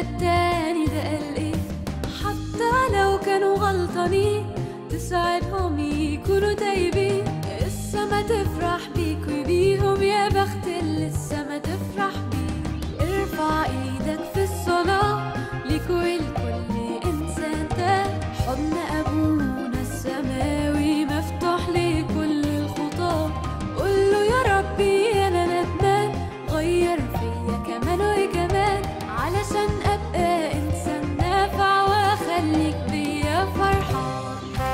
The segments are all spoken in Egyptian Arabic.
التاني ده قال ايه حتى لو كانوا غلطانين تساعدهم يكونوا تايبين السما تفرح بيك وبيهم يا بخت اللي السما تفرح بيه ارفع ايدك في الصلاة ليك ولكل انسان ده حضن ابونا السماوي مفتوح لكل الخطاه قول له يا ربي انا ندمان غير فيا كمان وكمان علشان ابقى انسان نافع واخليك بيا فرحان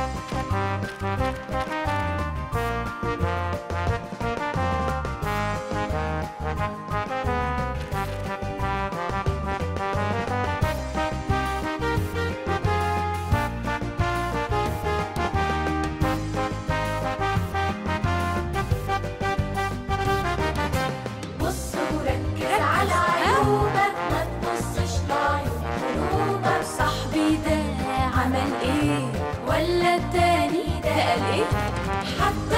بص وركز على عيوبك ما تبصش لعيوب قلوبك صاحبي ده عمل ايه ولا التاني ده قال ايه حتى